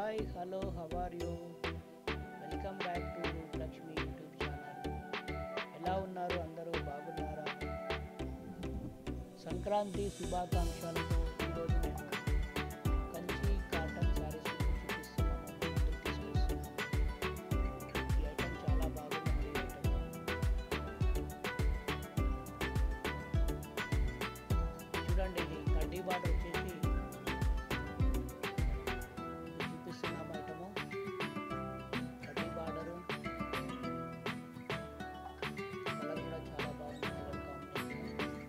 hi hello how are you welcome back to Rupalakshmi YouTube channel ఎలా ఉన్నారు అందరూ బాగున్నారా సంక్రాంతి శుభాకాంక్షలతో ఈరోజు నేను కంచి కాటన్ శారీస్ చూపిస్తున్నాను ముందుకు తీసుకొస్తున్నాను ఈ ఐటమ్ చాలా బాగుంది ఈ ఐటమ్ చూడండి ఇది కడ్డీ బార్డర్ వచ్చేసి చూపిస్తున్నాం ఐటము కడ్డీ బార్డరు కలర్ కూడా చాలా బాగుంది కలర్ కాంబినేషన్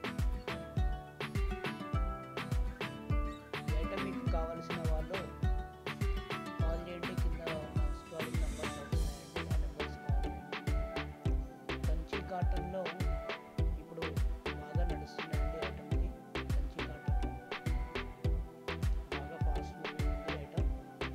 ఈ ఐటమ్ మీకు కావాల్సిన వాళ్ళు కాల్ చేయండి కింద స్క్రాలింగ్ నెంబర్స్ అవుతున్నాయండి ఆ నెంబర్స్ కాల్ చేయండి కంచి కాటన్లో ఇప్పుడు బాగా నడుస్తున్నాయండి ఐటమ్ ఇది కంచి కాటన్లో బాగా ఫాస్ట్ మూవింగ్ ఉంది ఐటమ్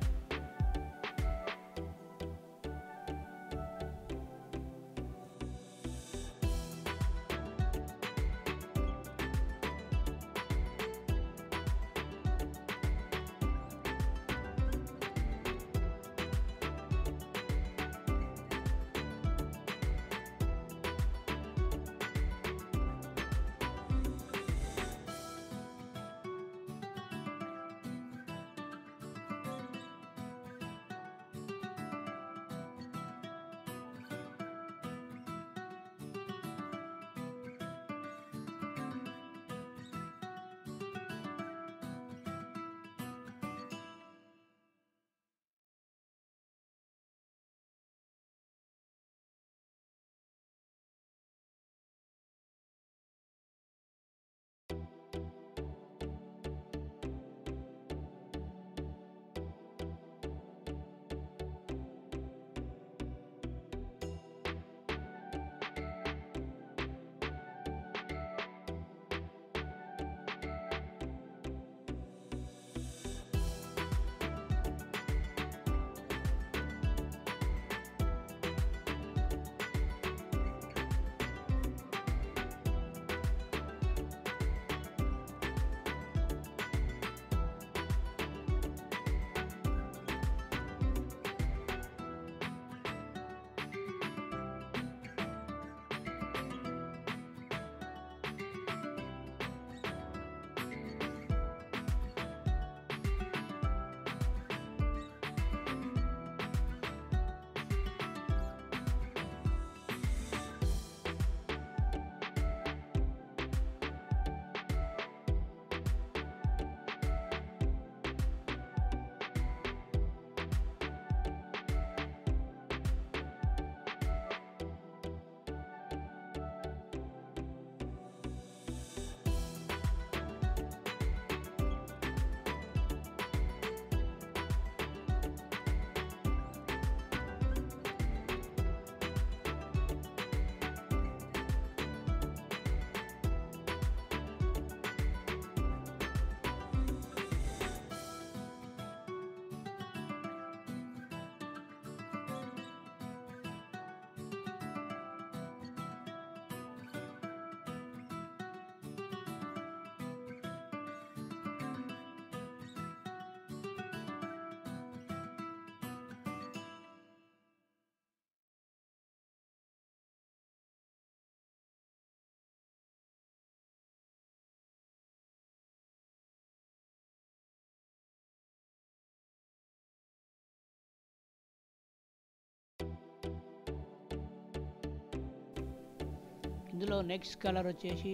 ఇందులో నెక్స్ట్ కలర్ వచ్చేసి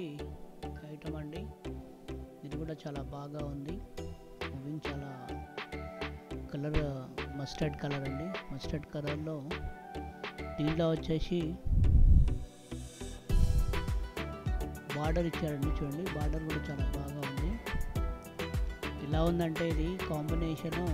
ఐటమ్ అండి ఇది కూడా చాలా బాగా ఉంది మూవింగ్ చాలా కలర్ మస్టర్డ్ కలర్ అండి మస్టర్డ్ కలర్లో దీంట్లో వచ్చేసి బార్డర్ ఇచ్చారండి చూడండి బార్డర్ కూడా చాలా బాగా ఉంది ఎలా ఉందంటే ఇది కాంబినేషను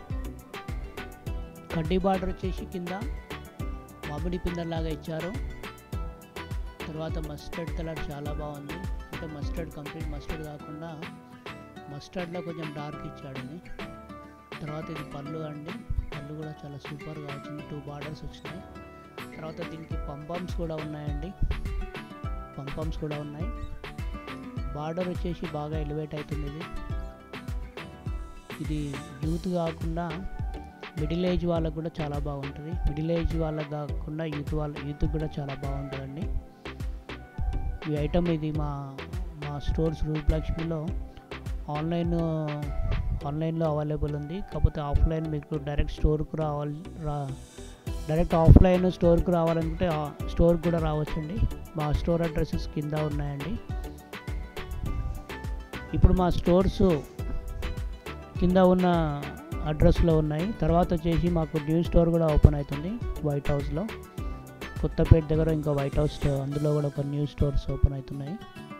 కడ్డీ బార్డర్ వచ్చేసి కింద మామిడి పిందల్లాగా ఇచ్చారు తర్వాత మస్టర్డ్ కలర్ చాలా బాగుంది అంటే మస్టర్డ్ కంప్లీట్ మస్టర్డ్ కాకుండా మస్టర్డ్లో కొంచెం డార్క్ ఇచ్చాడండి తర్వాత ఇది పళ్ళు అండి పళ్ళు కూడా చాలా సూపర్గా వచ్చింది టూ బార్డర్స్ వచ్చినాయి తర్వాత దీనికి పంపమ్స్ కూడా ఉన్నాయండి పంపమ్స్ కూడా ఉన్నాయి బార్డర్ వచ్చేసి బాగా ఎలివేట్ అవుతుంది ఇది ఇది యూత్ కాకుండా మిడిల్ ఏజ్ వాళ్ళకు కూడా చాలా బాగుంటుంది మిడిల్ ఏజ్ వాళ్ళకి కాకుండా యూత్ వాళ్ళ యూత్ కూడా చాలా బాగుంటుందండి ఈ ఐటమ్ ఇది మా మా స్టోర్స్ రూపలక్ష్మిలో ఆన్లైన్ ఆన్లైన్లో అవైలబుల్ ఉంది కాకపోతే ఆఫ్లైన్ మీకు డైరెక్ట్ స్టోర్కు రావాలి రా డైరెక్ట్ ఆఫ్లైన్ స్టోర్కి రావాలనుకుంటే ఆ- స్టోర్కి కూడా రావచ్చండి మా స్టోర్ అడ్రసెస్ కింద ఉన్నాయండి ఇప్పుడు మా స్టోర్స్ కింద ఉన్న అడ్రస్లో ఉన్నాయి తర్వాత వచ్చేసి మాకు న్యూ స్టోర్ కూడా ఓపెన్ అవుతుంది వైట్ హౌస్లో కొత్తపేట దగ్గర ఇంకా వైట్ హౌస్ స్టోర్ అందులో కూడా ఒక న్యూ స్టోర్స్ ఓపెన్ అవుతున్నాయి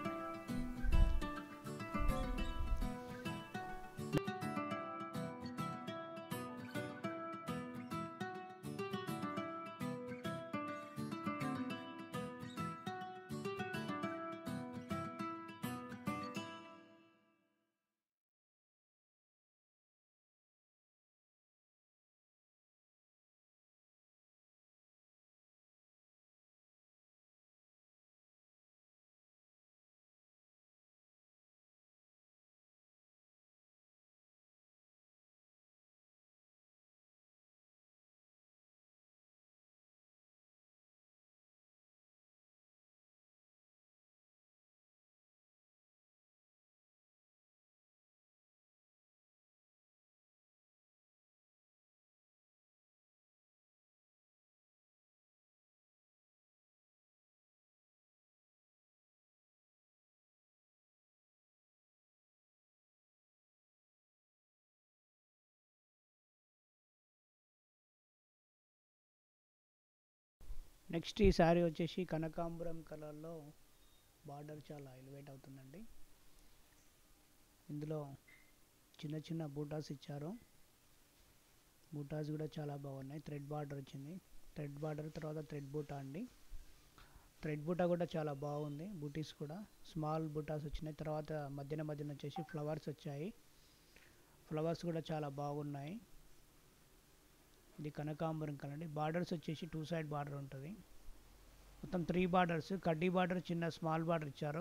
నెక్స్ట్ ఈ శారీ వచ్చేసి కనకాంబరం కలర్లో బార్డర్ చాలా ఎలివేట్ అవుతుందండి ఇందులో చిన్న చిన్న బూటాస్ ఇచ్చారు బూటాస్ కూడా చాలా బాగున్నాయి థ్రెడ్ బార్డర్ వచ్చింది థ్రెడ్ బార్డర్ తర్వాత థ్రెడ్ బూటా అండి థ్రెడ్ బూటా కూడా చాలా బాగుంది బూటీస్ కూడా స్మాల్ బూటాస్ వచ్చినాయి తర్వాత మధ్యన మధ్యన వచ్చేసి ఫ్లవర్స్ వచ్చాయి ఫ్లవర్స్ కూడా చాలా బాగున్నాయి ఇది కనకాంబరం కలర్ అండి బార్డర్స్ వచ్చేసి టూ సైడ్ బార్డర్ ఉంటుంది మొత్తం త్రీ బార్డర్స్ కడ్డీ బార్డర్ చిన్న స్మాల్ బార్డర్ ఇచ్చారు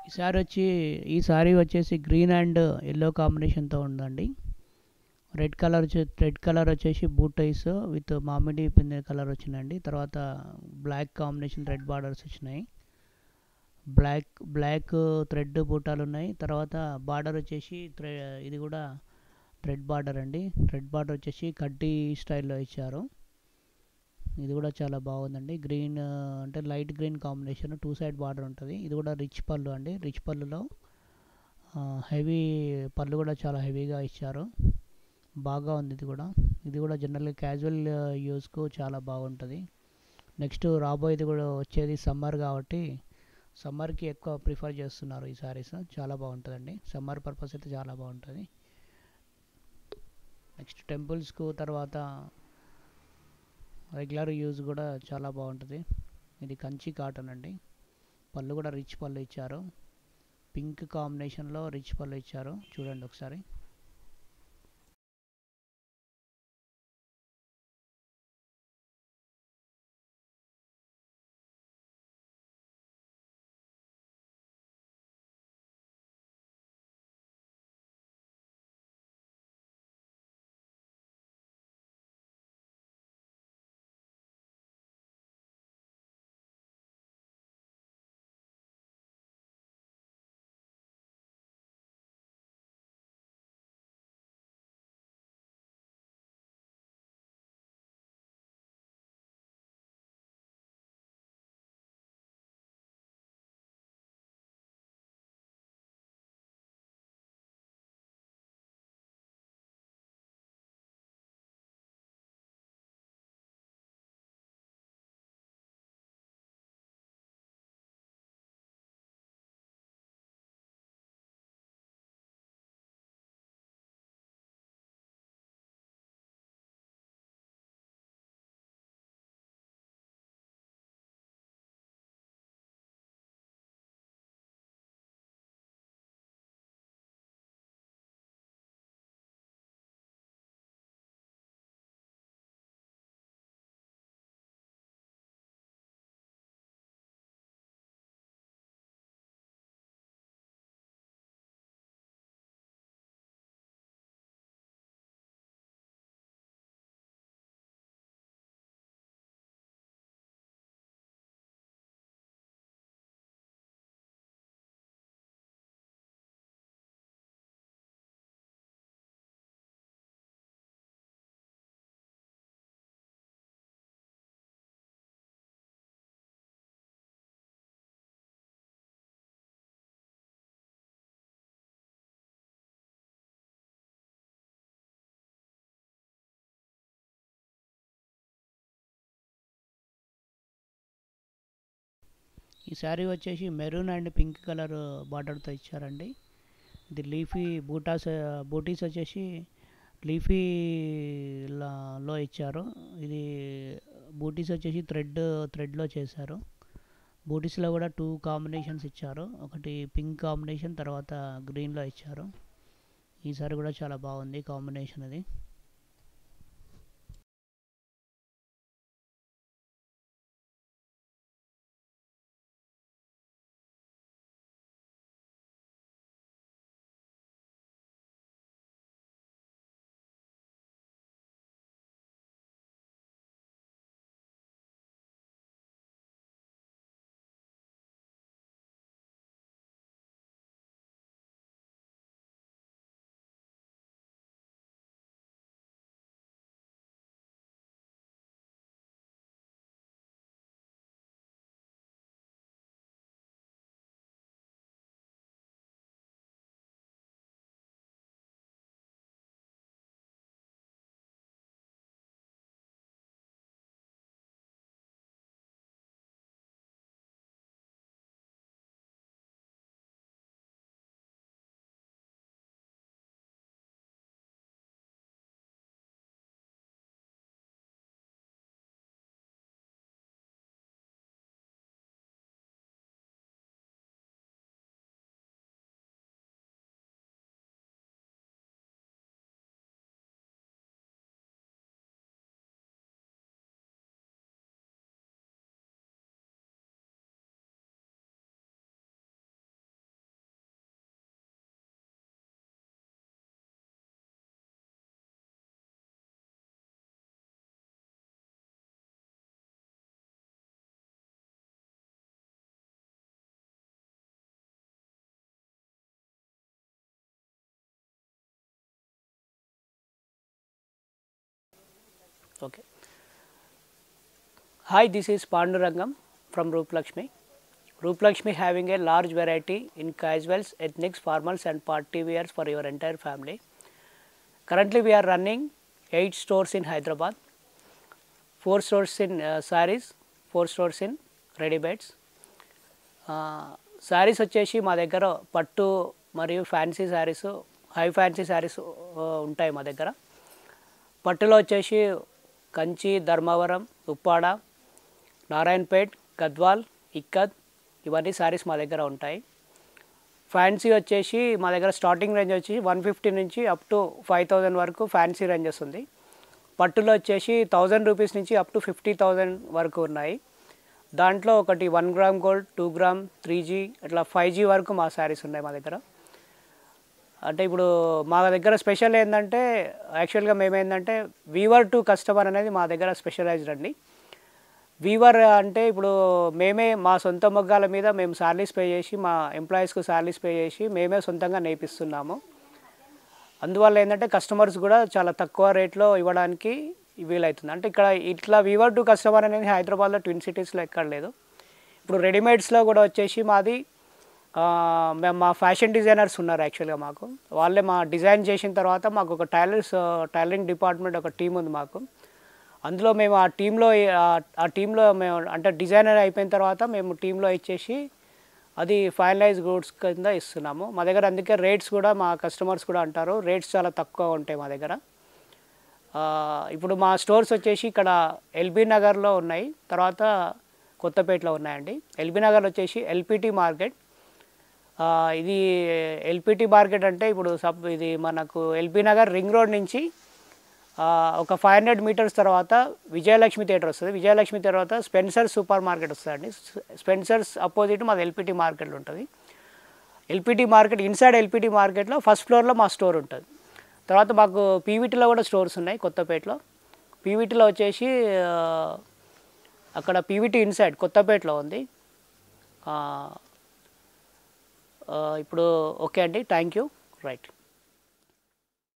ఈ శారీ వచ్చి ఈ శారీ వచ్చేసి గ్రీన్ అండ్ ఎల్లో కాంబినేషన్తో ఉందండి రెడ్ కలర్ వచ్చే రెడ్ కలర్ వచ్చేసి బూటైస్ విత్ మామిడి పిందె కలర్ వచ్చిందండి తర్వాత బ్లాక్ కాంబినేషన్ రెడ్ బార్డర్స్ వచ్చినాయి బ్లాక్ బ్లాక్ థ్రెడ్ బూటాలు ఉన్నాయి తర్వాత బార్డర్ వచ్చేసి థ్రె ఇది కూడా థ్రెడ్ బార్డర్ అండి థ్రెడ్ బార్డర్ వచ్చేసి కడ్డీ స్టైల్లో ఇచ్చారు ఇది కూడా చాలా బాగుందండి గ్రీన్ అంటే light green combination two side border ఉంటుంది ఇది కూడా రిచ్ పళ్ళు అండి రిచ్ పళ్ళులో హెవీ పళ్ళు కూడా చాలా హెవీగా ఇచ్చారు బాగా ఉంది ఇది కూడా ఇది కూడా జనరల్గా క్యాజువల్ యూస్కు చాలా బాగుంటుంది నెక్స్ట్ రాబోయేది కూడా వచ్చేది సమ్మర్ కాబట్టి సమ్మర్కి ఎక్కువ ప్రిఫర్ చేస్తున్నారు ఈ శారీస్ చాలా బాగుంటుందండి సమ్మర్ పర్పస్ అయితే చాలా బాగుంటుంది నెక్స్ట్ టెంపుల్స్కు తర్వాత రెగ్యులర్ యూజ్ కూడా చాలా బాగుంటుంది ఇది కంచి కాటన్ అండి పళ్ళు కూడా రిచ్ పళ్ళు ఇచ్చారు పింక్ కాంబినేషన్లో రిచ్ పళ్ళు ఇచ్చారు చూడండి ఒకసారి ఈ శారీ వచ్చేసి మెరూన్ అండ్ పింక్ కలర్ బార్డర్తో ఇచ్చారండి ఇది లీఫీ బూటాస్ బూటీస్ వచ్చేసి లీఫీ లో ఇచ్చారు ఇది బూటీస్ వచ్చేసి థ్రెడ్ థ్రెడ్లో చేశారు బూటీస్లో కూడా టూ కాంబినేషన్స్ ఇచ్చారు ఒకటి పింక్ కాంబినేషన్ తర్వాత గ్రీన్లో ఇచ్చారు ఈసారి కూడా చాలా బాగుంది కాంబినేషన్ అది okay hi this is Pandurangam from Rooplakshmi Rooplakshmi having a large variety in casuals ethnics formals and party wears for your entire family currently we are running 8 stores in hyderabad 4 stores in uh, sarees 4 stores in ready beds saris వచ్చేసి మా దగ్గర పట్టు మరియు fancy saris high fancy saris ఉంటాయి మా దగ్గర పట్టులో వచ్చేసి కంచి ధర్మవరం ఉప్పాడ నారాయణపేట్ గద్వాల్ ఇక్కత్ ఇవన్నీ శారీస్ మా దగ్గర ఉంటాయి ఫ్యాన్సీ వచ్చేసి మా దగ్గర స్టార్టింగ్ రేంజ్ వచ్చి వన్ ఫిఫ్టీ నుంచి అప్ టు ఫైవ్ థౌజండ్ వరకు ఫ్యాన్సీ రేంజెస్ ఉంది పట్టులో వచ్చేసి థౌజండ్ రూపీస్ నుంచి అప్ టు ఫిఫ్టీ థౌజండ్ వరకు ఉన్నాయి దాంట్లో ఒకటి one gram gold two gram three G అట్లా ఫైవ్ జీ వరకు మా శారీస్ ఉన్నాయి మా దగ్గర అంటే ఇప్పుడు మా దగ్గర స్పెషల్ ఏంటంటే యాక్చువల్గా మేమేంటంటే వీవర్ టు కస్టమర్ అనేది మా దగ్గర స్పెషలైజ్డ్ అండి వీవర్ అంటే ఇప్పుడు మేమే మా సొంత మొగ్గాల మీద మేము శాలరీస్ పే చేసి మా ఎంప్లాయీస్కు శాలరీస్ పే చేసి మేమే సొంతంగా నేర్పిస్తున్నాము అందువల్ల ఏంటంటే కస్టమర్స్ కూడా చాలా తక్కువ రేట్లో ఇవ్వడానికి వీలవుతుంది అంటే ఇక్కడ ఇట్లా వీవర్ టు కస్టమర్ అనేది హైదరాబాద్లో ట్విన్ సిటీస్లో ఎక్కడ లేదు ఇప్పుడు రెడీమేడ్స్లో కూడా వచ్చేసి మాది ఆ, మేము మా ఫ్యాషన్ డిజైనర్స్ ఉన్నారు యాక్చువల్గా మాకు వాళ్ళే మా డిజైన్ చేసిన తర్వాత మాకు ఒక టైలర్స్ టైలరింగ్ డిపార్ట్మెంట్ ఒక టీం ఉంది మాకు అందులో మేము ఆ టీంలో ఆ టీంలో మేము అంటే డిజైనర్ అయిపోయిన తర్వాత మేము టీంలో ఇచ్చేసి అది ఫైనలైజ్ గూడ్స్ కింద ఇస్తున్నాము మా దగ్గర అందుకే రేట్స్ కూడా మా కస్టమర్స్ కూడా అంటారు రేట్స్ చాలా తక్కువ ఉంటాయి మా దగ్గర ఆ, ఇప్పుడు మా స్టోర్స్ వచ్చేసి ఇక్కడ ఎల్బీ నగర్లో ఉన్నాయి తర్వాత కొత్తపేటలో ఉన్నాయండి ఎల్బీ నగర్ వచ్చేసి ఎల్పిటి మార్కెట్ ఆ, ఇది ఎల్పిటి మార్కెట్ అంటే ఇప్పుడు సబ్ ఇది మనకు ఎల్బీ నగర్ రింగ్ రోడ్ నుంచి ఆ, ఒక ఫైవ్ హండ్రెడ్ మీటర్స్ తర్వాత విజయలక్ష్మి థియేటర్ వస్తుంది విజయలక్ష్మి తర్వాత స్పెన్సర్ సూపర్ మార్కెట్ వస్తుందండి స్పెన్సర్స్ అపోజిట్ మాది ఎల్పిటి మార్కెట్ ఉంటుంది ఎల్పిటి మార్కెట్ ఇన్సైడ్ ఎల్పిటి మార్కెట్లో ఫస్ట్ ఫ్లోర్లో మా స్టోర్ ఉంటుంది తర్వాత మాకు పీవీటీలో కూడా స్టోర్స్ ఉన్నాయి కొత్తపేటలో పీవీటీలో వచ్చేసి ఆ, అక్కడ పీవీటీ ఇన్సైడ్ కొత్తపేటలో ఉంది ఆ, ఆ, ఇప్పుడు ఓకే అండి థ్యాంక్ యూ రైట్